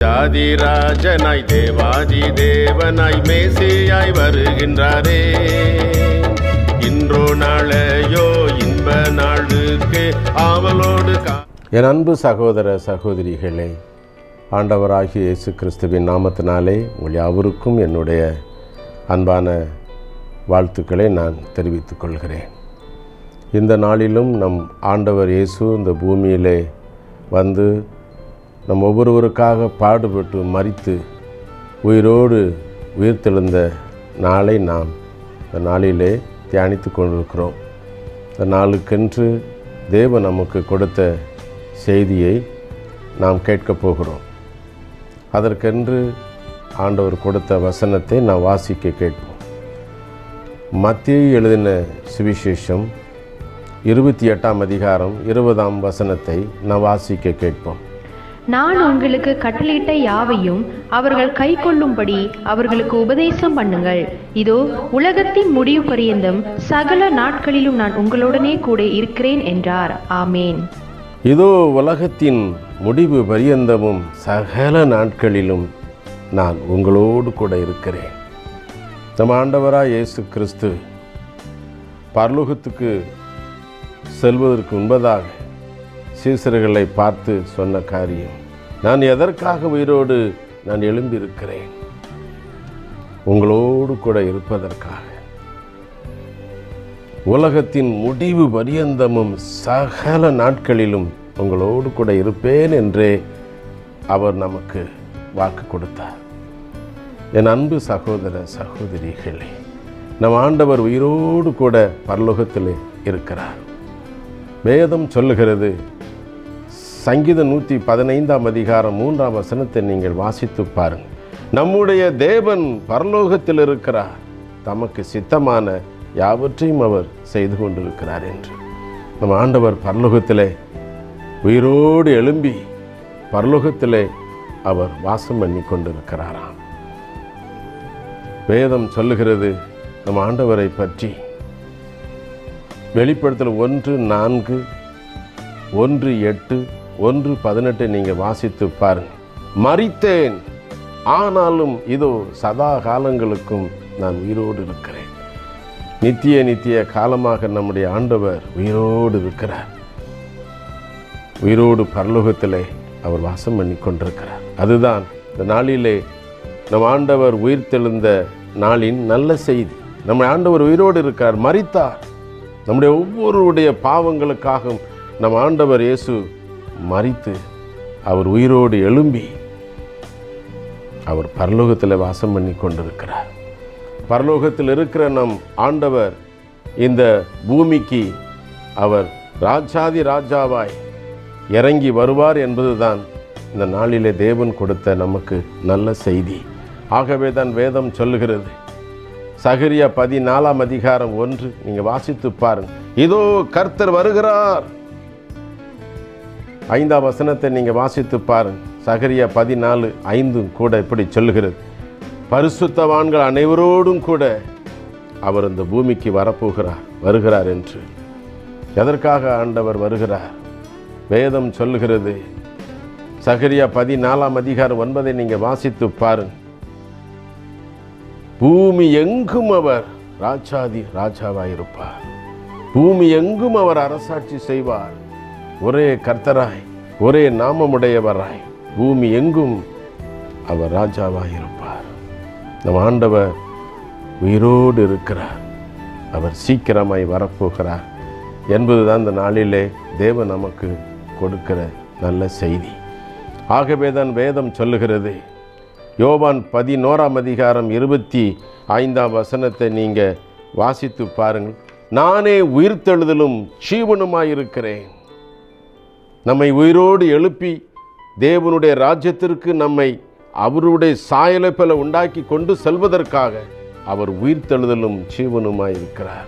ஆதிராஜனாய் தேவாதி தேவனாய் மேசியாய் வருகின்றாரே இன்றோ நாளையோ இன்ப நாளுக்கு ஆவலோடு கா என் அன்பு சகோதர சகோதரிகளே ஆண்டவராகிய இயேசு கிறிஸ்துவின் நாமத்தினாலே உங்கள் யாவருக்கும் என்னுடைய அன்பான வாழ்த்துக்களை நான் தெரிவித்துக் கொள்கிறேன் இந்த நாளிலும் நம் ஆண்டவர் இயேசு இந்த பூமியிலே வந்து நம் ஒவ்வொருவருக்காக பாடுபட்டு மறித்து உயிரோடு உயிர்த்தெழுந்த நாளை நாம் இந்த நாளிலே தியானித்து கொண்டிருக்கிறோம் இந்த நாளுக்கென்று தேவன் நமக்கு கொடுத்த செய்தியை நாம் கேட்கப் போகிறோம் அதற்கென்று ஆண்டவர் கொடுத்த வசனத்தை நாம் வாசிக்க கேட்போம் மத்திய எழுதின சுவிசேஷம் இருபத்தி எட்டாம் அதிகாரம் இருபதாம் வசனத்தை நாம் வாசிக்க கேட்போம் நான் உங்களுக்கு கட்டளையிட்ட யாவையும் அவர்கள் கைக்கொள்ளும்படி அவர்களுக்கு உபதேசம் பண்ணுங்கள் இதோ உலகத்தின் முடிவு பரியந்தம் சகல நாட்களிலும் நான் உங்களுடனே கூட இருக்கிறேன் என்றார் ஆமேன் இதோ உலகத்தின் முடிவு பரியந்தமும் சகல நாட்களிலும் நான் உங்களோடு கூட இருக்கிறேன் நம் ஆண்டவராய் இயேசு கிறிஸ்து பரலோகத்துக்கு செல்வதற்கு முன்பதாக சீசர்களை பார்த்து சொன்ன காரியம் நான் எதற்காக உயிரோடு நான் எழும்பியிருக்கிறேன் உங்களோடு கூட இருப்பதற்காக உலகத்தின் முடிவு பரியந்தமும் சகல நாட்களிலும் உங்களோடு கூட இருப்பேன் என்றே அவர் நமக்கு வாக்கு கொடுத்தார் என் அன்பு சகோதர சகோதரிகளே நம் ஆண்டவர் உயிரோடு கூட பரலோகத்திலே இருக்கிறார் வேதம் சொல்லுகிறது சங்கீதம் நூற்றி பதினைந்தாம் அதிகாரம் மூன்றாம் வசனத்தை நீங்கள் வாசித்து பாருங்கள் நம்முடைய தேவன் பரலோகத்தில் இருக்கிறார் தமக்கு சித்தமான யாவற்றையும் அவர் செய்து கொண்டிருக்கிறார் என்று நம் ஆண்டவர் பரலோகத்திலே உயிரோடு எழும்பி பரலோகத்திலே அவர் வாசம் பண்ணி கொண்டிருக்கிறாராம் வேதம் சொல்லுகிறது நம் ஆண்டவரை பற்றி வெளிப்படுத்தல் ஒன்று நான்கு ஒன்று எட்டு ஒன்று பதினெட்டை நீங்கள் வாசித்து பாருங்கள் மறித்தேன் ஆனாலும் இதோ சதா காலங்களுக்கும் நான் உயிரோடு இருக்கிறேன் நித்திய நித்திய காலமாக நம்முடைய ஆண்டவர் உயிரோடு இருக்கிறார் உயிரோடு பரலோகத்திலே அவர் வாசம் பண்ணி கொண்டிருக்கிறார் அதுதான் இந்த நாளிலே நம் ஆண்டவர் உயிர்த்தெழுந்த நாளின் நல்ல செய்தி நம்ம ஆண்டவர் உயிரோடு இருக்கார் மறித்தார் நம்முடைய ஒவ்வொருடைய பாவங்களுக்காகவும் நம் ஆண்டவர் இயேசு மறித்து அவர் உயிரோடு எழும்பி அவர் பரலோகத்தில் வாசம் பண்ணி கொண்டிருக்கிறார் பரலோகத்தில் இருக்கிற நம் ஆண்டவர் இந்த பூமிக்கு அவர் ராஜாதி ராஜாவாய் இறங்கி வருவார் என்பதுதான் இந்த நாளிலே தேவன் கொடுத்த நமக்கு நல்ல செய்தி ஆகவே தான் வேதம் சொல்லுகிறது சகரியா பதினாலாம் அதிகாரம் ஒன்று நீங்கள் வாசித்து பாருங்க இதோ கர்த்தர் வருகிறார் ஐந்தாம் வசனத்தை நீங்கள் வாசித்து பாருங்க சகரியா பதினாலு ஐந்தும் கூட இப்படி சொல்லுகிறது பரிசுத்தவான்கள் அனைவரோடும் கூட அவர் இந்த பூமிக்கு வரப்போகிறார் வருகிறார் என்று எதற்காக ஆண்டவர் வருகிறார் வேதம் சொல்லுகிறது சகரியா பதினாலாம் அதிகாரம் ஒன்பதை நீங்கள் வாசித்து பாருங்க பூமி எங்கும் அவர் ராஜாதி ராஜாவாயிருப்பார் பூமி எங்கும் அவர் அரசாட்சி செய்வார் ஒரே கர்த்தராய் ஒரே நாமமுடையவராய் பூமி எங்கும் அவர் ராஜாவாயிருப்பார் நம் ஆண்டவர் உயிரோடு இருக்கிறார் அவர் சீக்கிரமாய் வரப்போகிறார் என்பதுதான் இந்த நாளிலே தேவன் நமக்கு கொடுக்கிற நல்ல செய்தி ஆகவே தான் வேதம் சொல்லுகிறது யோவான் பதினோராம் அதிகாரம் இருபத்தி ஐந்தாம் வசனத்தை நீங்கள் வாசித்து பாருங்கள் நானே உயிர்த்தெழுதலும் ஜீவனுமாயிருக்கிறேன் நம்மை உயிரோடு எழுப்பி தேவனுடைய ராஜ்யத்திற்கு நம்மை அவருடைய சாயலை போல உண்டாக்கி கொண்டு செல்வதற்காக அவர் உயிர்த்தெழுதலும் ஜீவனுமாயிருக்கிறார்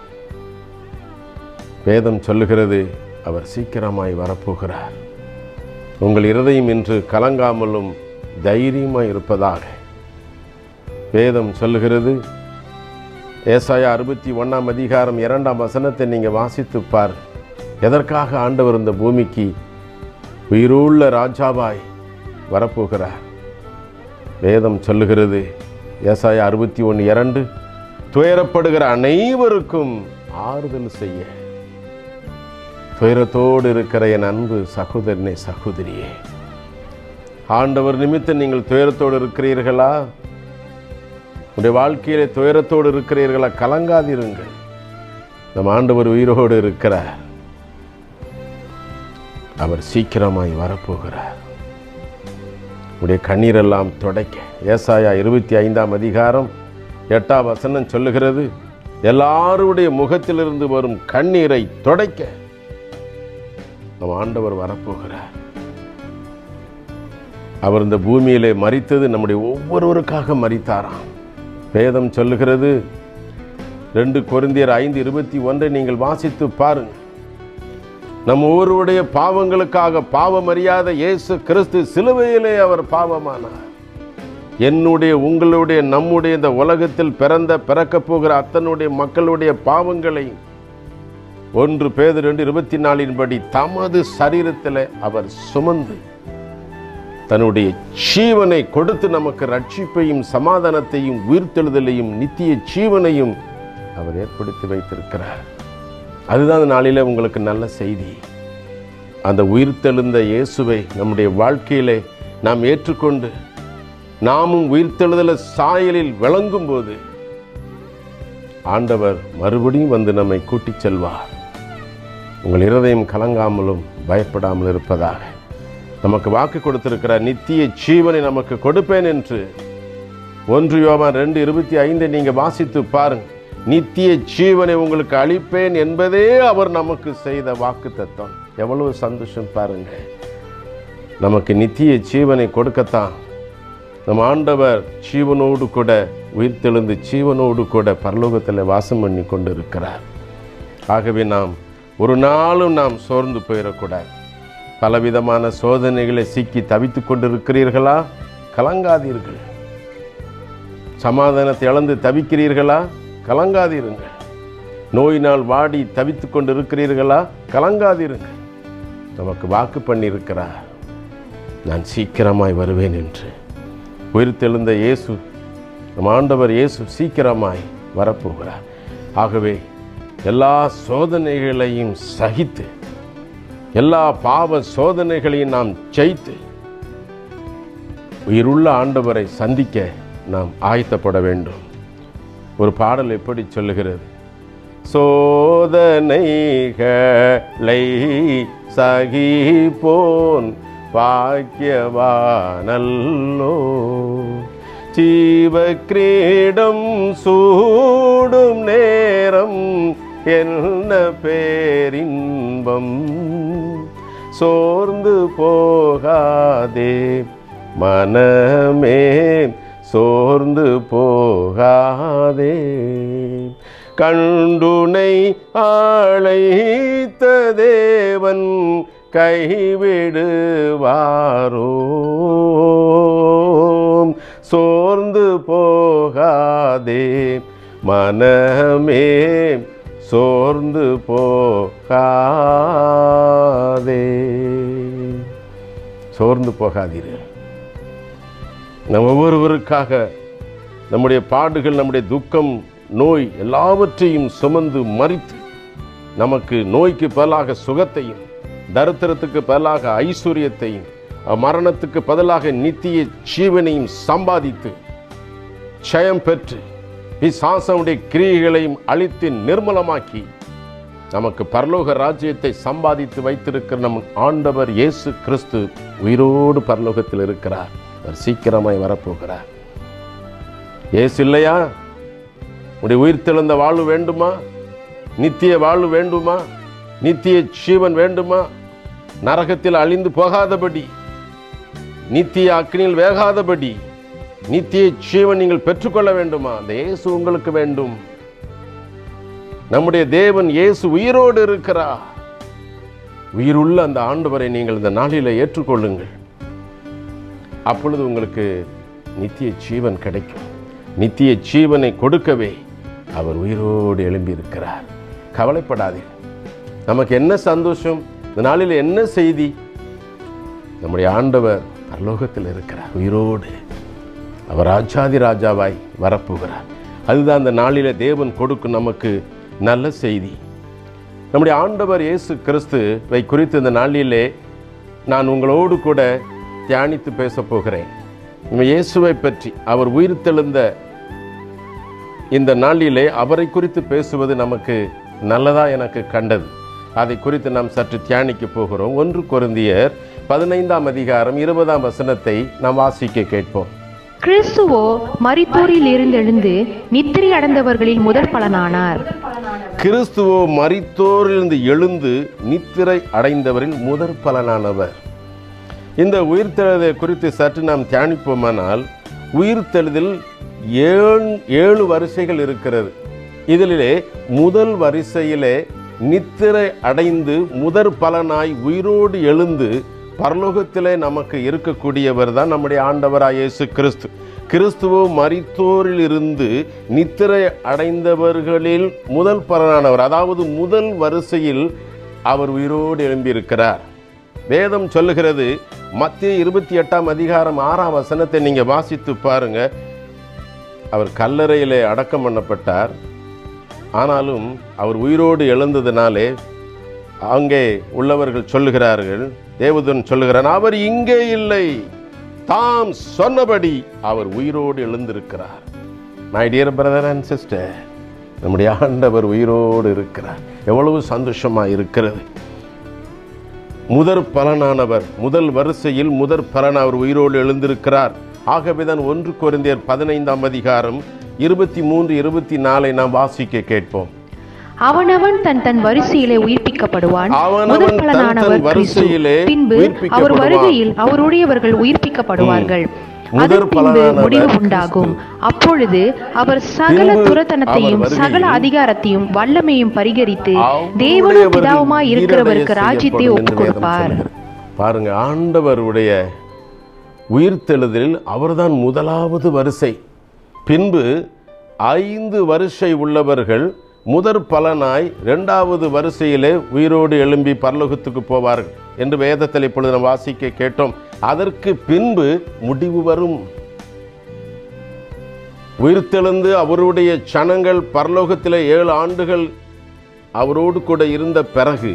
வேதம் சொல்லுகிறது அவர் சீக்கிரமாய் வரப்போகிறார் உங்கள் இருதயம் இன்று கலங்காமலும் தைரியமாய் இருப்பதாக வேதம் சொல்லுகிறது ஏசாயா அறுபத்தி ஒன்றாம் அதிகாரம் இரண்டாம் வசனத்தை நீங்கள் வாசித்து பார் எதற்காக ஆண்டவர் இந்த பூமிக்கு உயிருள்ள ராஜாவாய் வரப்போகிறார் வேதம் சொல்லுகிறது ஏசாயா அறுபத்தி ஒன்று இரண்டு துயரப்படுகிற அனைவருக்கும் ஆறுதல் செய்ய துயரத்தோடு இருக்கிற என் அன்பு சகோதரனே சகோதரியே ஆண்டவர் நிமித்தம் நீங்கள் துயரத்தோடு இருக்கிறீர்களா உடைய வாழ்க்கையிலே துயரத்தோடு இருக்கிறீர்களா கலங்காதிருங்கள் நம் ஆண்டவர் உயிரோடு இருக்கிறார் அவர் சீக்கிரமாய் வரப்போகிறார் உடைய கண்ணீரெல்லாம் துடைக்க ஏசாயா இருபத்தி ஐந்தாம் அதிகாரம் எட்டாம் வசனம் சொல்லுகிறது எல்லாருடைய முகத்திலிருந்து வரும் கண்ணீரை துடைக்க நம் ஆண்டவர் வரப்போகிறார் அவர் இந்த பூமியிலே மறித்தது நம்முடைய ஒவ்வொருவருக்காக மறித்தாராம் வேதம் சொல்லுகிறது ரெண்டு கொரிந்தியர் ஐந்து இருபத்தி ஒன்றை நீங்கள் வாசித்து பாருங்கள் நம் ஒவ்வொருவருடைய பாவங்களுக்காக பாவம் அறியாத இயேசு கிறிஸ்து சிலுவையிலே அவர் பாவமானார் என்னுடைய உங்களுடைய நம்முடைய இந்த உலகத்தில் பிறந்த பிறக்கப் போகிற அத்தனுடைய மக்களுடைய பாவங்களை ஒன்று பேது ரெண்டு இருபத்தி நாலின்படி தமது சரீரத்தில் அவர் சுமந்து தன்னுடைய ஜீவனை கொடுத்து நமக்கு ரட்சிப்பையும் சமாதானத்தையும் உயிர்த்தெழுதலையும் நித்திய ஜீவனையும் அவர் ஏற்படுத்தி வைத்திருக்கிறார் அதுதான் அந்த நாளிலே உங்களுக்கு நல்ல செய்தி அந்த உயிர்த்தெழுந்த இயேசுவை நம்முடைய வாழ்க்கையிலே நாம் ஏற்றுக்கொண்டு நாமும் உயிர்த்தெழுதல சாயலில் விளங்கும் போது ஆண்டவர் மறுபடியும் வந்து நம்மை கூட்டிச் செல்வார் உங்கள் இருதயம் கலங்காமலும் பயப்படாமல் இருப்பதாக நமக்கு வாக்கு கொடுத்திருக்கிறார் நித்திய ஜீவனை நமக்கு கொடுப்பேன் என்று ஒன்று யோவான் ரெண்டு இருபத்தி ஐந்தை நீங்க வாசித்து பாருங்க நித்திய ஜீவனை உங்களுக்கு அளிப்பேன் என்பதே அவர் நமக்கு செய்த வாக்கு தத்துவம் எவ்வளவு சந்தோஷம் பாருங்க நமக்கு நித்திய ஜீவனை கொடுக்கத்தான் நம் ஆண்டவர் ஜீவனோடு கூட உயிர்த்தெழுந்து ஜீவனோடு கூட பரலோகத்தில் வாசம் பண்ணி கொண்டு இருக்கிறார் ஆகவே நாம் ஒரு நாளும் நாம் சோர்ந்து போயிடக்கூடாது பலவிதமான சோதனைகளை சிக்கி தவித்து கொண்டிருக்கிறீர்களா கலங்காதீர்கள் சமாதானத்தை இழந்து தவிக்கிறீர்களா கலங்காதீருங்கள் நோயினால் வாடி தவித்து கொண்டிருக்கிறீர்களா கலங்காதீருங்கள் நமக்கு வாக்கு பண்ணியிருக்கிறார் நான் சீக்கிரமாய் வருவேன் என்று உயிர்த்தெழுந்த இயேசு நம் ஆண்டவர் இயேசு சீக்கிரமாய் வரப்போகிறார் ஆகவே எல்லா சோதனைகளையும் சகித்து எல்லா பாவ சோதனைகளையும் நாம் ஜெயித்து உயிருள்ள ஆண்டவரை சந்திக்க நாம் ஆயத்தப்பட வேண்டும் ஒரு பாடல் எப்படி சொல்லுகிறது சோதனைகளை சகிப்போன் பாக்கியவானல்லோ ஜீவ கிரீடம் சூடும் நேரம் என்ன பேரின்பம் சோர்ந்து போகாதே மனமே சோர்ந்து போகாதே கண்டுனை ஆளைத்த தேவன் கைவிடுவாரோ சோர்ந்து போகாதே மனமே சோர்ந்து போகாதே சோர்ந்து போகாதீர்கள் நம் ஒவ்வொருவருக்காக நம்முடைய பாடுகள் நம்முடைய துக்கம் நோய் எல்லாவற்றையும் சுமந்து மறித்து நமக்கு நோய்க்கு பதிலாக சுகத்தையும் தரித்திரத்துக்கு பதிலாக ஐஸ்வர்யத்தையும் மரணத்துக்கு பதிலாக நித்திய ஜீவனையும் சம்பாதித்து ஜெயம் பெற்று பிசாசனுடைய கிரியைகளையும் அழித்து நிர்மலமாக்கி நமக்கு பரலோக ராஜ்யத்தை சம்பாதித்து வைத்திருக்கிற நம் ஆண்டவர் இயேசு கிறிஸ்து உயிரோடு பரலோகத்தில் இருக்கிறார் அவர் சீக்கிரமாய் வரப்போகிறார் இயேசு இல்லையா உடைய உயிர்த்தெழுந்த வாழ்வு வேண்டுமா நித்திய வாழ்வு வேண்டுமா நித்திய ஜீவன் வேண்டுமா நரகத்தில் அழிந்து போகாதபடி நித்திய அக்னியில் வேகாதபடி நித்திய ஜீவன் நீங்கள் பெற்றுக்கொள்ள வேண்டுமா அந்த இயேசு உங்களுக்கு வேண்டும் நம்முடைய தேவன் இயேசு உயிரோடு இருக்கிறார் உயிருள்ள அந்த ஆண்டவரை நீங்கள் இந்த நாளில் ஏற்றுக்கொள்ளுங்கள் அப்பொழுது உங்களுக்கு நித்திய ஜீவன் கிடைக்கும் நித்திய ஜீவனை கொடுக்கவே அவர் உயிரோடு எழும்பி இருக்கிறார் கவலைப்படாதீர்கள் நமக்கு என்ன சந்தோஷம் இந்த நாளில் என்ன செய்தி நம்முடைய ஆண்டவர் பரலோகத்தில் இருக்கிறார் உயிரோடு அவர் ராஜாதி ராஜாவாய் வரப்போகிறார் அதுதான் அந்த நாளிலே தேவன் கொடுக்கும் நமக்கு நல்ல செய்தி நம்முடைய ஆண்டவர் இயேசு கிறிஸ்துவை குறித்து இந்த நாளிலே நான் உங்களோடு கூட தியானித்து பேசப் போகிறேன் நம்ம இயேசுவை பற்றி அவர் உயிர்த்தெழுந்த இந்த நாளிலே அவரை குறித்து பேசுவது நமக்கு நல்லதா எனக்கு கண்டது அதை குறித்து நாம் சற்று தியானிக்க போகிறோம் ஒன்று கொருந்தியர் பதினைந்தாம் அதிகாரம் இருபதாம் வசனத்தை நாம் வாசிக்க கேட்போம் கிறிஸ்துவோ மரித்தோரில் இருந்தெழுந்து நித்திரை அடைந்தவர்களில் முதற் பலனானார் கிறிஸ்துவோ மரித்தோரிலிருந்து எழுந்து நித்திரை அடைந்தவரில் முதற் பலனானவர் இந்த உயிர்த்தெழுதலை குறித்து சற்று நாம் தியானிப்போமானால் உயிர்த்தெழுதில் ஏழு ஏழு வரிசைகள் இருக்கிறது இதிலே முதல் வரிசையிலே நித்திரை அடைந்து முதற் பலனாய் உயிரோடு எழுந்து பரலோகத்திலே நமக்கு இருக்கக்கூடியவர் தான் நம்முடைய ஆண்டவராய் இயேசு கிறிஸ்து கிறிஸ்துவோ மரித்தோரில் இருந்து நித்திரை அடைந்தவர்களில் முதல் பலனானவர் அதாவது முதல் வரிசையில் அவர் உயிரோடு எழும்பியிருக்கிறார் வேதம் சொல்லுகிறது மத்திய இருபத்தி எட்டாம் அதிகாரம் ஆறாம் வசனத்தை நீங்க வாசித்து பாருங்க அவர் கல்லறையிலே அடக்கம் பண்ணப்பட்டார் ஆனாலும் அவர் உயிரோடு எழுந்ததினாலே அங்கே உள்ளவர்கள் சொல்லுகிறார்கள் தேவதன் சொல்லுகிறார் அவர் இங்கே இல்லை தாம் சொன்னபடி அவர் உயிரோடு எழுந்திருக்கிறார் my dear brother and sister நம்முடைய ஆண்டவர் உயிரோடு இருக்கிறார் எவ்வளவு சந்தோஷமா இருக்கிறது முதற் பலனானவர் முதல் வரிசையில் முதற் பலன் அவர் உயிரோடு எழுந்திருக்கிறார் ஆகவேதான் ஒன்று குறைந்தர் பதினைந்தாம் அதிகாரம் இருபத்தி மூன்று இருபத்தி நாலை நாம் வாசிக்க கேட்போம் அவனவன் தன் தன் வரிசையிலே உயிர்ப்பிக்கப்படுவான் அவனவன் முதற் தன் பலனானவர் தன் வரிசையிலே கிறிஸ்து. பின்பு அவர் உயிர்ப்பிக்கப்படுவான். வருகையில் அவருடையவர்கள் உயிர்ப்பிக்கப்படுவார்கள் முதற் அதன் பின்பு பலனானவர் முடிவு உண்டாகும் அப்பொழுது அவர் சகல பின்பு துரத்தனத்தையும் அவர் சகல வருகையில் அதிகாரத்தையும் வல்லமையும் பரிகரித்து அவருடைய தேவனும் பிதாவுமாய் ஈரடைய இருக்கிறவருக்கு ராஜ்யத்தை செய்யப்படும் ஒப்புக் என்று வேதம் கொடுப்பார் சொல்லுகிறது. பாருங்க ஆண்டவருடைய உயிர்த்தெழுதலில் அவர்தான் முதலாவது வரிசை பின்பு ஐந்து வரிசை உள்ளவர்கள் முதற் பலனாய் இரண்டாவது வரிசையிலே உயிரோடு எழும்பி பரலோகத்துக்கு போவார்கள் என்று வேதத்தில் இப்பொழுது நாம் வாசிக்க கேட்டோம் அதற்கு பின்பு முடிவு வரும் உயிர்த்தெழுந்து அவருடைய சனங்கள் பரலோகத்திலே ஏழு ஆண்டுகள் அவரோடு கூட இருந்த பிறகு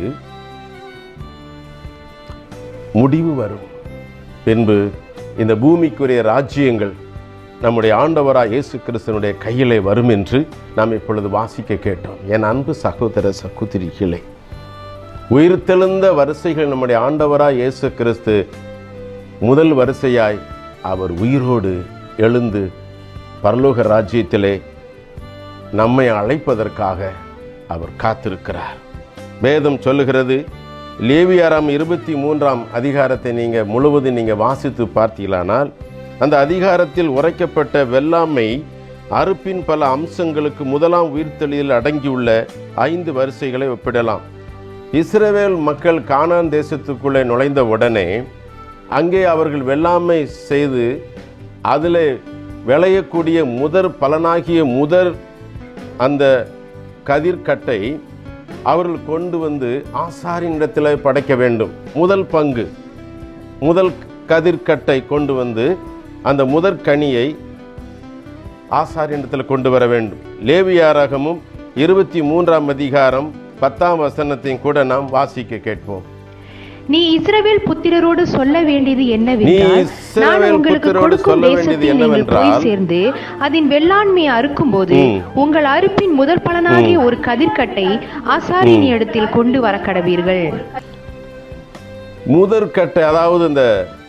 முடிவு வரும் பின்பு இந்த பூமிக்குரிய ராஜ்யங்கள் நம்முடைய ஆண்டவராய் இயேசு கிறிஸ்தனுடைய கையிலே வரும் என்று நாம் இப்பொழுது வாசிக்க கேட்டோம் என் அன்பு சகோதர சகோதரிகளே உயிர்த்தெழுந்த வரிசைகள் நம்முடைய ஆண்டவராய் இயேசு கிறிஸ்து முதல் வரிசையாய் அவர் உயிரோடு எழுந்து பரலோக ராஜ்யத்திலே நம்மை அழைப்பதற்காக அவர் காத்திருக்கிறார் வேதம் சொல்லுகிறது லேவியாராம் இருபத்தி மூன்றாம் அதிகாரத்தை நீங்க முழுவதும் நீங்க வாசித்து பார்த்தீங்களானால் அந்த அதிகாரத்தில் உரைக்கப்பட்ட வெள்ளாமை அறுப்பின் பல அம்சங்களுக்கு முதலாம் உயிர்த்தெளியில் அடங்கியுள்ள ஐந்து வரிசைகளை ஒப்பிடலாம் இஸ்ரவேல் மக்கள் கானான் தேசத்துக்குள்ளே நுழைந்த உடனே அங்கே அவர்கள் வெள்ளாமை செய்து அதில் விளையக்கூடிய முதற் பலனாகிய முதற் அந்த கதிர்கட்டை அவர்கள் கொண்டு வந்து ஆசாரினிடத்தில் படைக்க வேண்டும் முதல் பங்கு முதல் கதிர்கட்டை கொண்டு வந்து அந்த முதற் கனியை ஆசாரியனிடத்தில் கொண்டு வர வேண்டும் லேவியாரகமும் இருபத்தி மூன்றாம் அதிகாரம் பத்தாம் வசனத்தையும் கூட நாம் வாசிக்க கேட்போம் நீ இஸ்ரவேல் புத்திரரோடு சொல்ல வேண்டியது நீ என்னவென்றால் இஸ்ரவேல் நான் உங்களுக்கு புத்திரரோடு கொடுக்கும் சொல்ல வேண்டியது தேசத்தில் நீங்கள் என்னவென்றால், போய் சேர்ந்து அதன் வெள்ளாண்மையை அறுக்கும்போது ம். உங்கள் அறுப்பின் முதற் பலனாகிய ஒரு கதிர்க்கட்டை ஆசாரியின் இடத்தில் கொண்டு வர கடவீர்கள் முதற்கட்டை அதாவது இந்த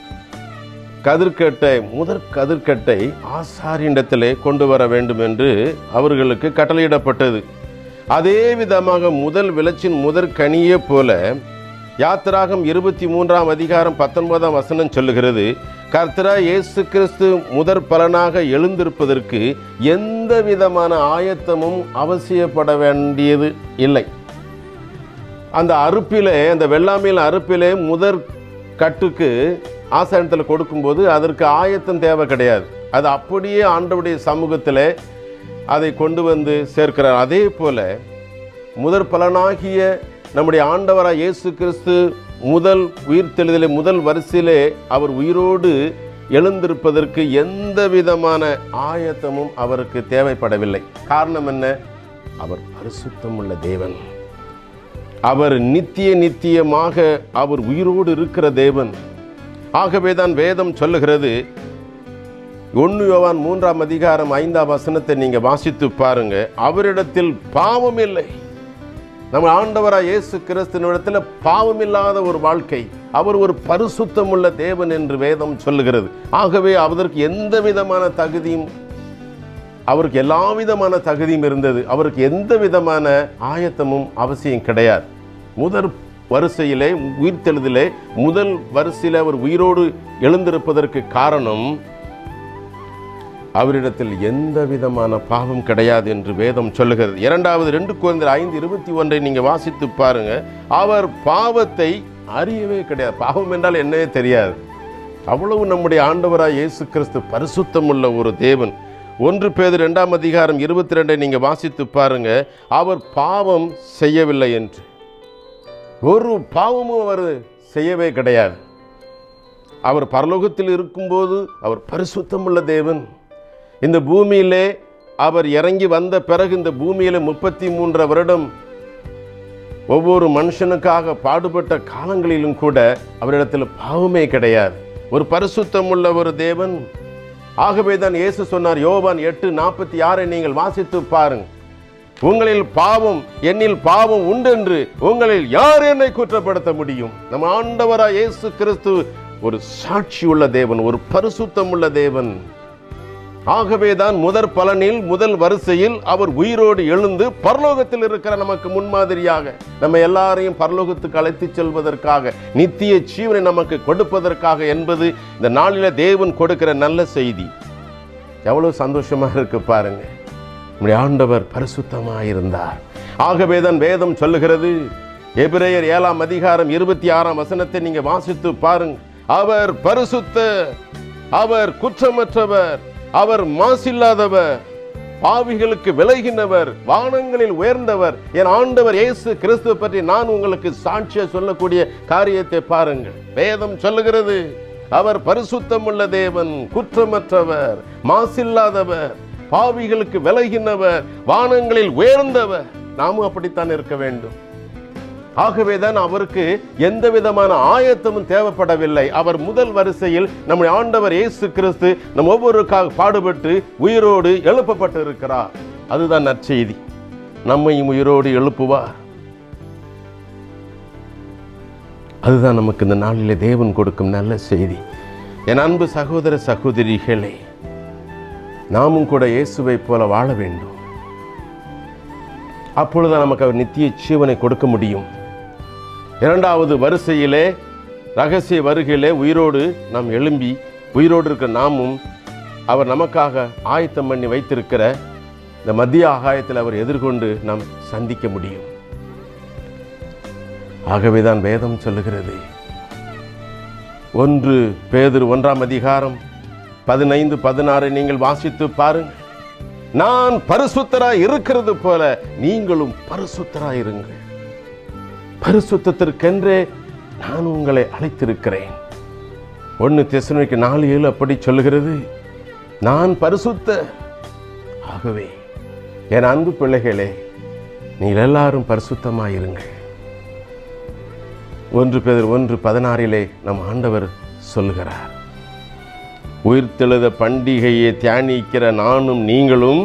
கதிர்கட்டை முதற் கதிர்கட்டை ஆசாரியிடத்திலே கொண்டு வர வேண்டும் என்று அவர்களுக்கு கட்டளையிடப்பட்டது அதே விதமாக முதல் விளைச்சின் முதற் கனியே போல யாத்திராகம் இருபத்தி மூன்றாம் அதிகாரம் பத்தொன்பதாம் வசனம் சொல்லுகிறது கர்த்தரா இயேசு கிறிஸ்து முதற் பலனாக எழுந்திருப்பதற்கு எந்த விதமான ஆயத்தமும் அவசியப்பட வேண்டியது இல்லை அந்த அறுப்பிலே அந்த வெள்ளாமையில் அறுப்பிலே முதற் கட்டுக்கு ஆசாரத்தில் கொடுக்கும்போது அதற்கு ஆயத்தம் தேவை கிடையாது அது அப்படியே ஆண்டவருடைய சமூகத்தில் அதை கொண்டு வந்து சேர்க்கிறார் அதே போல முதற் பலனாகிய நம்முடைய ஆண்டவராய் இயேசு கிறிஸ்து முதல் உயிர்த்தெழுதலை முதல் வரிசையிலே அவர் உயிரோடு எழுந்திருப்பதற்கு எந்த விதமான ஆயத்தமும் அவருக்கு தேவைப்படவில்லை காரணம் என்ன அவர் பரிசுத்தம் உள்ள தேவன் அவர் நித்திய நித்தியமாக அவர் உயிரோடு இருக்கிற தேவன் ஆகவேதான் வேதம் சொல்லுகிறது ஒன்று யோவான் மூன்றாம் அதிகாரம் ஐந்தாம் வசனத்தை நீங்க வாசித்து பாருங்க அவரிடத்தில் பாவம் இல்லை நம்ம ஆண்டவராய் இயேசு கிறிஸ்துவிடத்தில் பாவம் இல்லாத ஒரு வாழ்க்கை அவர் ஒரு பரிசுத்தம் உள்ள தேவன் என்று வேதம் சொல்லுகிறது ஆகவே அதற்கு எந்த விதமான தகுதியும் அவருக்கு எல்லா விதமான தகுதியும் இருந்தது அவருக்கு எந்த விதமான ஆயத்தமும் அவசியம் கிடையாது முதல் வரிசையிலே உயிர்த்தெழுதிலே முதல் வரிசையில் அவர் உயிரோடு எழுந்திருப்பதற்கு காரணம் அவரிடத்தில் எந்த விதமான பாவம் கிடையாது என்று வேதம் சொல்லுகிறது இரண்டாவது ரெண்டு குழந்தை ஐந்து இருபத்தி ஒன்றை நீங்க வாசித்து பாருங்க அவர் பாவத்தை அறியவே கிடையாது பாவம் என்றால் என்னவே தெரியாது அவ்வளவு நம்முடைய ஆண்டவராய் இயேசு கிறிஸ்து பரிசுத்தம் உள்ள ஒரு தேவன் ஒன்று பேர் இரண்டாம் அதிகாரம் இருபத்தி ரெண்டை நீங்க வாசித்து பாருங்க அவர் பாவம் செய்யவில்லை என்று ஒரு பாவமும் அவர் செய்யவே கிடையாது அவர் பரலோகத்தில் இருக்கும்போது அவர் பரிசுத்தம் உள்ள தேவன் இந்த பூமியிலே அவர் இறங்கி வந்த பிறகு இந்த பூமியில முப்பத்தி மூன்று வருடம் ஒவ்வொரு மனுஷனுக்காக பாடுபட்ட காலங்களிலும் கூட அவரிடத்தில் பாவமே கிடையாது ஒரு பரிசுத்தம் உள்ள ஒரு தேவன் ஆகவே தான் இயேசு சொன்னார் யோவான் எட்டு நாற்பத்தி ஆறை நீங்கள் வாசித்து பாருங்க உங்களில் பாவம் என்னில் பாவம் உண்டென்று உங்களில் யார் என்னை குற்றப்படுத்த முடியும் நம் ஆண்டவராய் இயேசு கிறிஸ்து ஒரு சாட்சி உள்ள தேவன் ஒரு பரிசுத்தம் உள்ள தேவன் ஆகவேதான் முதற் பலனில் முதல் வரிசையில் அவர் உயிரோடு எழுந்து பரலோகத்தில் இருக்கிற நமக்கு முன்மாதிரியாக நம்ம எல்லாரையும் பரலோகத்துக்கு அழைத்துச் செல்வதற்காக நித்திய ஜீவனை நமக்கு கொடுப்பதற்காக என்பது இந்த நாளில தேவன் கொடுக்கிற நல்ல செய்தி எவ்வளவு சந்தோஷமா இருக்கு பாருங்க நம்முடைய ஆண்டவர் பரிசுத்தமாக இருந்தார் ஆகவேதான் வேதம் சொல்லுகிறது எபிரேயர் ஏழாம் அதிகாரம் இருபத்தி ஆறாம் வசனத்தை நீங்க வாசித்து பாருங்க அவர் பரிசுத்த அவர் குற்றமற்றவர் அவர் மாசில்லாதவர் பாவிகளுக்கு விலகினவர் வானங்களில் உயர்ந்தவர் என் ஆண்டவர் இயேசு கிறிஸ்துவ பற்றி நான் உங்களுக்கு சாட்சிய சொல்லக்கூடிய காரியத்தை பாருங்கள் வேதம் சொல்லுகிறது அவர் பரிசுத்தம் உள்ள தேவன் குற்றமற்றவர் மாசில்லாதவர் பாவிகளுக்கு விலகினவர் வானங்களில் உயர்ந்தவர் நாமும் அப்படித்தான் இருக்க வேண்டும் ஆகவேதான் அவருக்கு எந்த விதமான ஆயத்தமும் தேவைப்படவில்லை அவர் முதல் வரிசையில் நம்முடைய ஆண்டவர் இயேசு கிறிஸ்து நம் ஒவ்வொருக்காக பாடுபட்டு உயிரோடு எழுப்பப்பட்டு இருக்கிறார் அதுதான் நற்செய்தி நம்மையும் உயிரோடு எழுப்புவார் அதுதான் நமக்கு இந்த நாளிலே தேவன் கொடுக்கும் நல்ல செய்தி என் அன்பு சகோதர சகோதரிகளே நாமும் கூட இயேசுவை போல வாழ வேண்டும் அப்பொழுது நமக்கு அவர் நித்திய ஜீவனை கொடுக்க முடியும் இரண்டாவது வரிசையிலே ரகசிய வருகையிலே உயிரோடு நாம் எழும்பி உயிரோடு இருக்கிற நாமும் அவர் நமக்காக ஆயத்தம் பண்ணி வைத்திருக்கிற இந்த மத்திய ஆகாயத்தில் அவர் எதிர்கொண்டு நாம் சந்திக்க முடியும் ஆகவேதான் வேதம் சொல்லுகிறது ஒன்று பேதுரு ஒன்றாம் அதிகாரம் பதினைந்து பதினாறை நீங்கள் வாசித்து பாருங்கள் நான் பரிசுத்தராய் இருக்கிறது போல நீங்களும் பரிசுத்தராய் இருங்கள் பரிசுத்தத்திற்கென்றே நான் உங்களை அழைத்திருக்கிறேன் ஒன்று தெசனுக்கு நாலு ஏழு அப்படி சொல்லுகிறது நான் பரிசுத்த ஆகவே என் அன்பு பிள்ளைகளே நீங்கள் எல்லாரும் பரிசுத்தமாயிருங்கள் ஒன்று பேர் ஒன்று பதினாறிலே நம் ஆண்டவர் சொல்லுகிறார் உயிர்த்தெழுத பண்டிகையை தியானிக்கிற நானும் நீங்களும்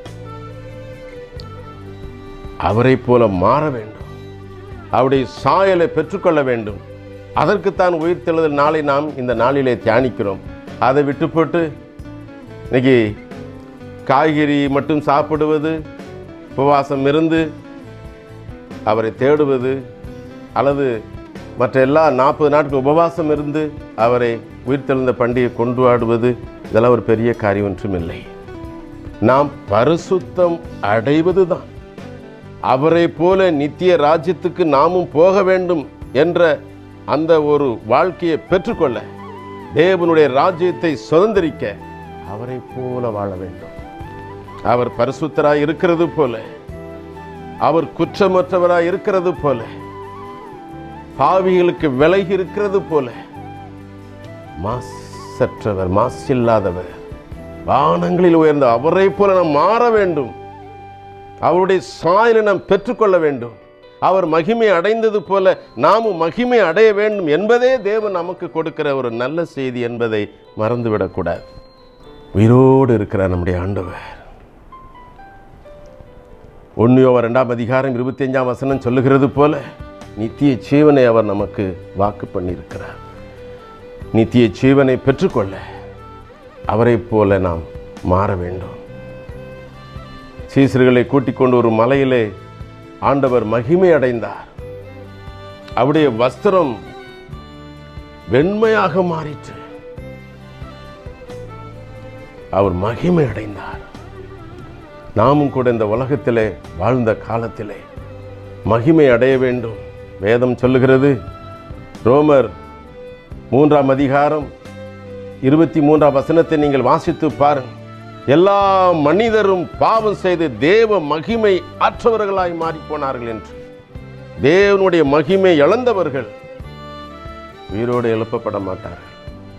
அவரைப் போல மாற வேண்டும் அவருடைய சாயலை பெற்றுக்கொள்ள வேண்டும் அதற்குத்தான் உயிர்த்தெழுதல் நாளை நாம் இந்த நாளிலே தியானிக்கிறோம் அதை விட்டு போட்டு இன்னைக்கு காய்கறி மட்டும் சாப்பிடுவது உபவாசம் இருந்து அவரை தேடுவது அல்லது மற்ற எல்லா நாற்பது நாட்கள் உபவாசம் இருந்து அவரை உயிர்த்தெழுந்த பண்டிகை கொண்டாடுவது இதெல்லாம் ஒரு பெரிய காரியம் ஒன்றும் இல்லை நாம் பரிசுத்தம் அடைவதுதான் அவரை போல நித்திய ராஜ்யத்துக்கு நாமும் போக வேண்டும் என்ற அந்த ஒரு வாழ்க்கையை பெற்றுக்கொள்ள தேவனுடைய ராஜ்யத்தை சுதந்திரிக்க அவரை போல வாழ வேண்டும் அவர் பரிசுத்தராய் இருக்கிறது போல அவர் குற்றமற்றவராய் இருக்கிறது போல பாவிகளுக்கு விலகி இருக்கிறது போல மாசற்றவர் மாசில்லாதவர் வானங்களில் உயர்ந்த அவரை போல நாம் மாற வேண்டும் அவருடைய சாயலை நாம் பெற்றுக்கொள்ள வேண்டும் அவர் மகிமை அடைந்தது போல நாமும் மகிமை அடைய வேண்டும் என்பதே தேவன் நமக்கு கொடுக்கிற ஒரு நல்ல செய்தி என்பதை மறந்துவிடக்கூடாது உயிரோடு இருக்கிறார் நம்முடைய ஆண்டவர் ஒன்னியோவ ரெண்டாம் அதிகாரம் இருபத்தி அஞ்சாம் வசனம் சொல்லுகிறது போல நித்திய ஜீவனை அவர் நமக்கு வாக்கு பண்ணியிருக்கிறார் நித்திய ஜீவனை பெற்றுக்கொள்ள அவரைப் போல நாம் மாற வேண்டும் சீசர்களை கூட்டிக் கொண்டு ஒரு மலையிலே ஆண்டவர் மகிமை அடைந்தார் அவருடைய வஸ்திரம் வெண்மையாக மாறிற்று அவர் மகிமை அடைந்தார் நாமும் கூட இந்த உலகத்திலே வாழ்ந்த காலத்திலே மகிமை அடைய வேண்டும் வேதம் சொல்லுகிறது ரோமர் மூன்றாம் அதிகாரம் இருபத்தி மூன்றாம் வசனத்தை நீங்கள் வாசித்து பாருங்கள் எல்லா மனிதரும் பாவம் செய்து தேவ மகிமை அற்றவர்களாய் மாறிப் போனார்கள் என்று தேவனுடைய மகிமை இழந்தவர்கள் உயிரோடு எழுப்பப்பட மாட்டார்கள்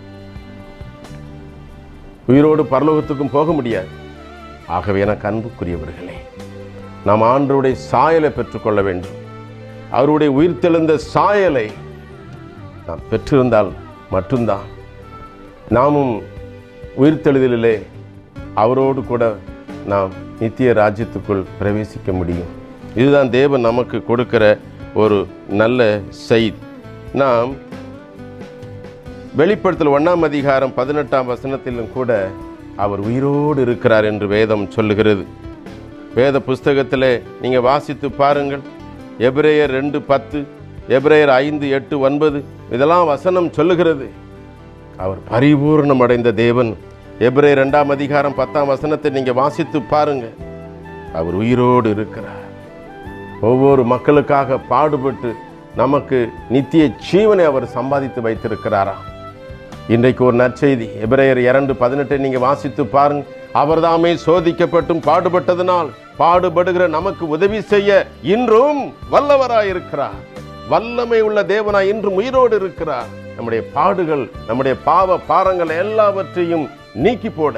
உயிரோடு பரலோகத்துக்கும் போக முடியாது ஆகவே எனக்கு அன்புக்குரியவர்களே நாம் ஆண்டவருடைய சாயலை பெற்றுக்கொள்ள வேண்டும் அவருடைய உயிர்த்தெழுந்த சாயலை நாம் பெற்றிருந்தால் மட்டும்தான் நாமும் உயிர்த்தெழுதலிலே அவரோடு கூட நாம் நித்திய ராஜ்யத்துக்குள் பிரவேசிக்க முடியும் இதுதான் தேவன் நமக்கு கொடுக்கிற ஒரு நல்ல செய்தி நாம் வெளிப்படுத்தல் ஒன்றாம் அதிகாரம் பதினெட்டாம் வசனத்திலும் கூட அவர் உயிரோடு இருக்கிறார் என்று வேதம் சொல்லுகிறது வேத புஸ்தகத்தில் நீங்கள் வாசித்து பாருங்கள் எபிரேயர் ரெண்டு பத்து எபிரேயர் ஐந்து எட்டு ஒன்பது இதெல்லாம் வசனம் சொல்லுகிறது அவர் பரிபூர்ணம் அடைந்த தேவன் எபிரே ரெண்டாம் அதிகாரம் பத்தாம் வசனத்தை நீங்கள் வாசித்து பாருங்க அவர் உயிரோடு இருக்கிறார் ஒவ்வொரு மக்களுக்காக பாடுபட்டு நமக்கு நித்திய ஜீவனை அவர் சம்பாதித்து வைத்திருக்கிறாராம் இன்றைக்கு ஒரு நற்செய்தி எபிரேயர் இரண்டு பதினெட்டை நீங்கள் வாசித்து பாருங்க அவர்தாமே சோதிக்கப்பட்டும் பாடுபட்டதனால் பாடுபடுகிற நமக்கு உதவி செய்ய இன்றும் வல்லவராயிருக்கிறார் வல்லமை உள்ள தேவனாய் இன்றும் உயிரோடு இருக்கிறார் நம்முடைய பாடுகள் நம்முடைய பாவ பாரங்கள் எல்லாவற்றையும் நீக்கி போட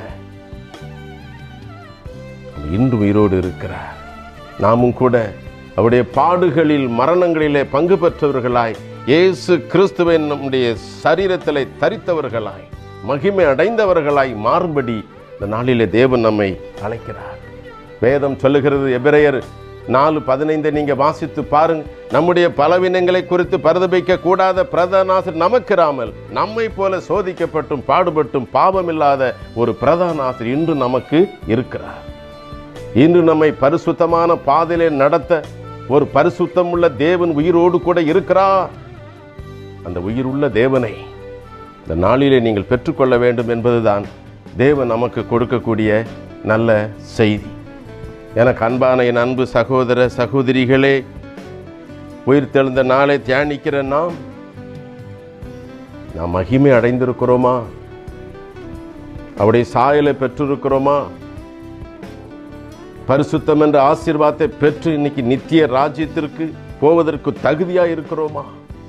அவர் இன்றும் உயிரோடு இருக்கிறார் நாமும் கூட அவருடைய பாடுகளில் மரணங்களிலே பங்கு பெற்றவர்களாய் இயேசு கிறிஸ்துவை நம்முடைய சரீரத்திலே தரித்தவர்களாய் மகிமை அடைந்தவர்களாய் மாறுபடி இந்த நாளிலே தேவன் நம்மை அழைக்கிறார் வேதம் சொல்லுகிறது எபிரேயர் நாலு பதினைந்தை நீங்க வாசித்து பாருங்க நம்முடைய பலவீனங்களை குறித்து பரிதபிக்க கூடாத பிரதானாசர் நமக்கிராமல் நம்மை போல சோதிக்கப்பட்டும் பாடுபட்டும் பாவமில்லாத ஒரு பிரதானாசர் இன்று நமக்கு இருக்கிறார் இன்று நம்மை பரிசுத்தமான பாதையிலே நடத்த ஒரு பரிசுத்தம் உள்ள தேவன் உயிரோடு கூட இருக்கிறார் அந்த உயிருள்ள தேவனை இந்த நாளிலே நீங்கள் பெற்றுக்கொள்ள வேண்டும் என்பதுதான் தேவன் நமக்கு கொடுக்கக்கூடிய நல்ல செய்தி எனக்கு அன்பான என் அன்பு சகோதர சகோதரிகளே உயிர்த்தெழுந்த நாளை தியானிக்கிற நாம் நாம் மகிமை அடைந்திருக்கிறோமா அவருடைய சாயலை பெற்றிருக்கிறோமா பரிசுத்தம் என்ற ஆசீர்வாதத்தை பெற்று இன்னைக்கு நித்திய ராஜ்யத்திற்கு போவதற்கு தகுதியா இருக்கிறோமா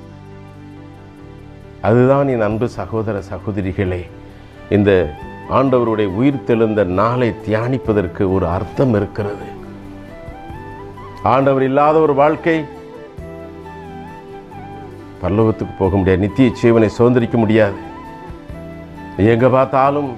அதுதான் என் அன்பு சகோதர சகோதரிகளே இந்த ஆண்டவருடைய உயிர் தெழுந்த நாளை தியானிப்பதற்கு ஒரு அர்த்தம் இருக்கிறது ஆண்டவர் இல்லாத ஒரு வாழ்க்கை பரலோகத்துக்கு போக முடியாது நித்திய ஜீவனை சுதந்திரிக்க முடியாது எங்க பார்த்தாலும்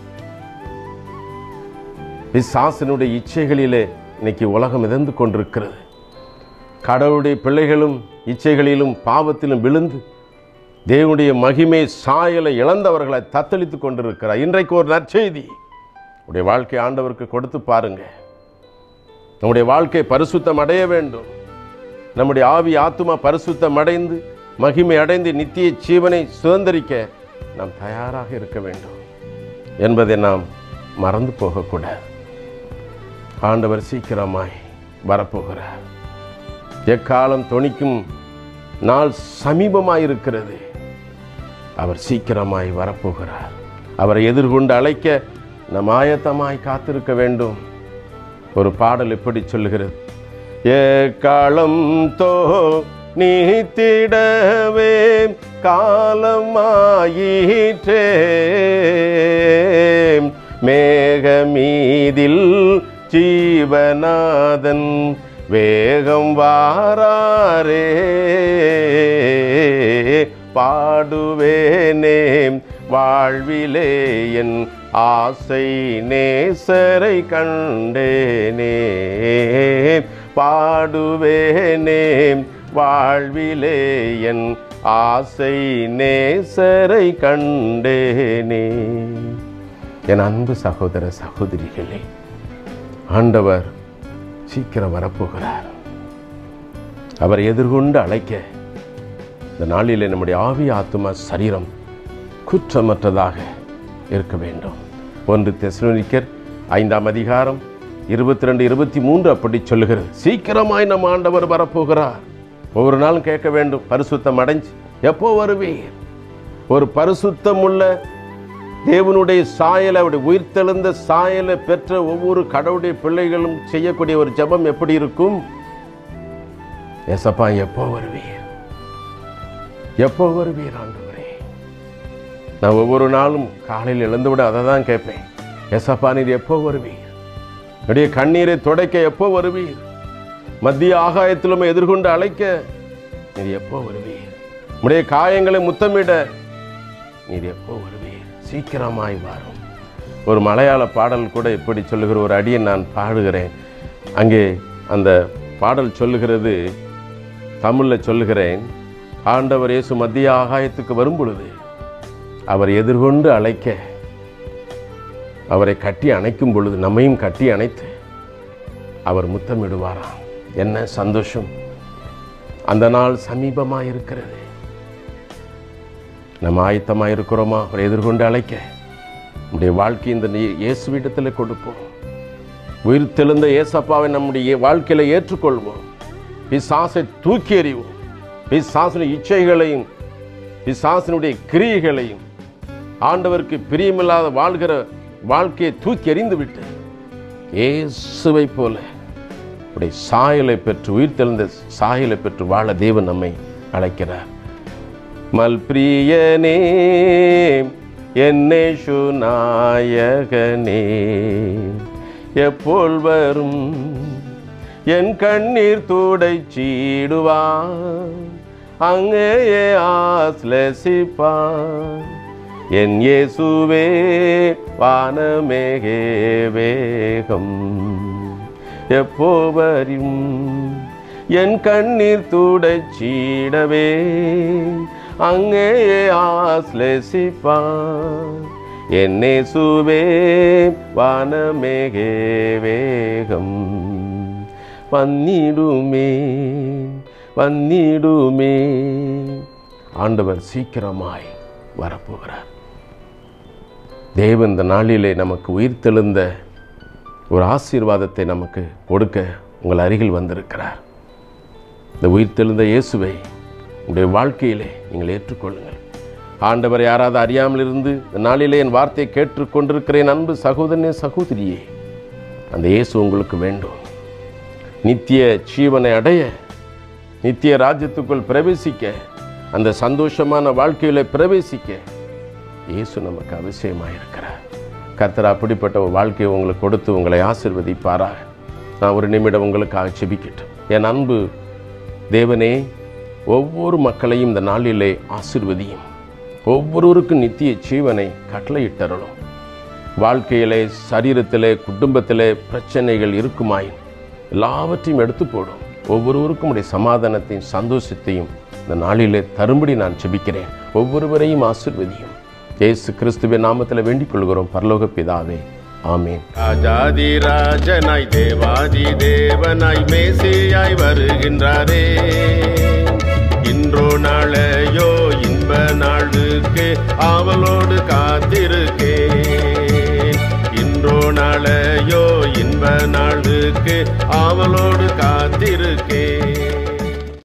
பிசாசனுடைய இச்சைகளிலே இன்னைக்கு உலகம் மிதந்து கொண்டிருக்கிறது கடவுளுடைய பிள்ளைகளும் இச்சைகளிலும் பாவத்திலும் விழுந்து தேவனுடைய மகிமை சாயலை இழந்தவர்களை தத்தளித்து கொண்டிருக்கிறார் இன்றைக்கு ஒரு நற்செய்தி உடைய வாழ்க்கை ஆண்டவருக்கு கொடுத்து பாருங்க நம்முடைய வாழ்க்கை பரிசுத்தம் அடைய வேண்டும் நம்முடைய ஆவி ஆத்துமா பரிசுத்தம் அடைந்து மகிமை அடைந்து நித்திய ஜீவனை சுதந்திரிக்க நாம் தயாராக இருக்க வேண்டும் என்பதை நாம் மறந்து போகக்கூடாது ஆண்டவர் சீக்கிரமாய் வரப்போகிறார் எக்காலம் தொனிக்கும் நாள் சமீபமாய் இருக்கிறது அவர் சீக்கிரமாய் வரப்போகிறார் அவரை எதிர்கொண்டு அழைக்க நம் ஆயத்தமாய் காத்திருக்க வேண்டும் ஒரு பாடல் எப்படி சொல்லுகிறது ஏக்காலம் தோ நீத்திடவே காலமாயிற்றே மேகமீதில் ஜீவநாதன் வேகம் வாராரே பாடுவேனே வாழ்விலே என் ஆசை நேசரை கண்டேனே பாடுவேனே வாழ்விலே என் ஆசை நேசரை கண்டேனே என் அன்பு சகோதர சகோதரிகளே ஆண்டவர் சீக்கிரம் வரப்போகிறார் அவர் எதிர்கொண்டு அழைக்க இந்த நாளிலே நம்முடைய ஆவி ஆத்தும சரீரம் குற்றமற்றதாக இருக்க வேண்டும் ஒன்று தெசலோனிக்கர் ஐந்தாம் அதிகாரம் இருபத்தி ரெண்டு இருபத்தி மூன்று அப்படி சொல்லுகிறது சீக்கிரமாய் நம் ஆண்டவர் வரப்போகிறார் ஒவ்வொரு நாளும் கேட்க வேண்டும் பரிசுத்தம் அடைஞ்சு எப்போ வருவீர் ஒரு பரிசுத்தம் உள்ள தேவனுடைய சாயலை அவருடைய உயிர்த்தெழுந்த சாயலை பெற்ற ஒவ்வொரு கடவுளுடைய பிள்ளைகளும் செய்யக்கூடிய ஒரு ஜெபம் எப்படி இருக்கும் ஏசப்பா எப்போ வருவீர் எப்போ வருவீர் ஆண்டவரே நான் ஒவ்வொரு நாளும் காலையில் எழுந்து விட அதை தான் கேட்பேன் ஏசப்பா நீர் எப்போ வருவீர் என்னுடைய கண்ணீரை துடைக்க எப்போ வருவீர் மத்திய ஆகாயத்திலும் எதிர்கொண்டு அழைக்க நீர் எப்போ வருவீர் உடைய காயங்களை முத்தமிட நீர் எப்போ வருவீர் சீக்கிரமாய் வரும் ஒரு மலையாள பாடல் கூட இப்படி சொல்லுகிற ஒரு அடியை நான் பாடுகிறேன் அங்கே அந்த பாடல் சொல்லுகிறது தமிழில் சொல்லுகிறேன் ஆண்டவர் இயேசு மத்திய ஆகாயத்துக்கு வரும் பொழுது அவர் எதிர்கொண்டு அழைக்க அவரை கட்டி அணைக்கும் பொழுது நம்மையும் கட்டி அணைத்து அவர் முத்தமிடுவாராம் என்ன சந்தோஷம் அந்த நாள் சமீபமாக இருக்கிறது நம்ம ஆயத்தமாக இருக்கிறோமா அவரை எதிர்கொண்டு அழைக்க நம்முடைய வாழ்க்கை இந்த நீ- இயேசுவிடத்தில் கொடுப்போம் உயிர் தெழுந்த ஏசப்பாவை நம்முடைய வாழ்க்கையில் ஏற்றுக்கொள்வோம் பிசாசை தூக்கி எறிவோம் பிசாசின் இச்சைகளையும் பிசாசினுடைய கிரியைகளையும் ஆண்டவருக்கு பிரியமில்லாத வாழ்கிற வாழ்க்கையை தூக்கி எறிந்து விட்டு இயேசுவை போல உடைய சாயலை பெற்று உயிர் தெழுந்த சாயலை பெற்று வாழ தேவன் நம்மை அழைக்கிறார் மல்பிரியனே என்னேஷு நாயகனே எப்போல் வரும் என் கண்ணீர் தூடை சீடுவான் அங்கேயே ஆஸ்லசிப்பான் என் இயேசுவே வானமேகே வேகம் எப்போ வரும் என் கண்ணீர் துடைச் சீடவே அங்கேயே ஆஸ்லசிப்பான் என்னே சுவே வானமேகே வேகம் வந்திடுமே வந்திடுமே ஆண்டவர் சீக்கிரமாய் வரப்போகிறார் தேவன் இந்த நாளிலே நமக்கு உயிர்த்தெழுந்த ஒரு ஆசீர்வாதத்தை நமக்கு கொடுக்க உங்கள் அருகில் வந்திருக்கிறார் இந்த உயிர்த்தெழுந்த இயேசுவை உங்களுடைய வாழ்க்கையிலே நீங்கள் ஏற்றுக்கொள்ளுங்கள் ஆண்டவர் யாராவது அறியாமல் இருந்து இந்த நாளிலே என் வார்த்தையை கேட்டுக்கொண்டிருக்கிறேன் அன்பு சகோதரனே சகோதரியே அந்த இயேசு உங்களுக்கு வேண்டும் நித்திய ஜீவனை அடைய நித்திய ராஜ்யத்துக்குள் பிரவேசிக்க அந்த சந்தோஷமான வாழ்க்கையில பிரவேசிக்க இயேசு நமக்கு அவசியமாக இருக்கிறார் கர்த்தர் அப்படிப்பட்ட ஒரு வாழ்க்கையை உங்களுக்கு கொடுத்து உங்களை ஆசிர்வதிப்பாராக நான் ஒரு நிமிடம் உங்களுக்காக செபிக்கட்டும் என் அன்பு தேவனே ஒவ்வொரு மக்களையும் இந்த நாளிலே ஆசிர்வதியும் ஒவ்வொருவருக்கும் நித்திய ஜீவனை கட்டளையிட்டருளும் வாழ்க்கையிலே சரீரத்திலே குடும்பத்திலே பிரச்சனைகள் இருக்குமாயின் எல்லாவற்றையும் எடுத்து போடும் ஒவ்வொருவருக்கும் உடைய சமாதானத்தையும் சந்தோஷத்தையும் இந்த நாளிலே தரும்படி நான் செபிக்கிறேன் ஒவ்வொருவரையும் ஆசிர்வதியும் இயேசு கிறிஸ்துவின் நாமத்தில் வேண்டிக் கொள்கிறோம் பரலோக பிதாவே ஆமேன் ராஜாதி ராஜனாய் தேவாதி தேவனாய் மேசியாய் வருகின்றாரே இன்றோ நாளையோ இன்ப நாளுக்கு ஆவலோடு காத்திருக்கேன் இன்றோ நாளையோ இன்ப நாளுக்கு ஆவலோடு காத்திருக்கேன்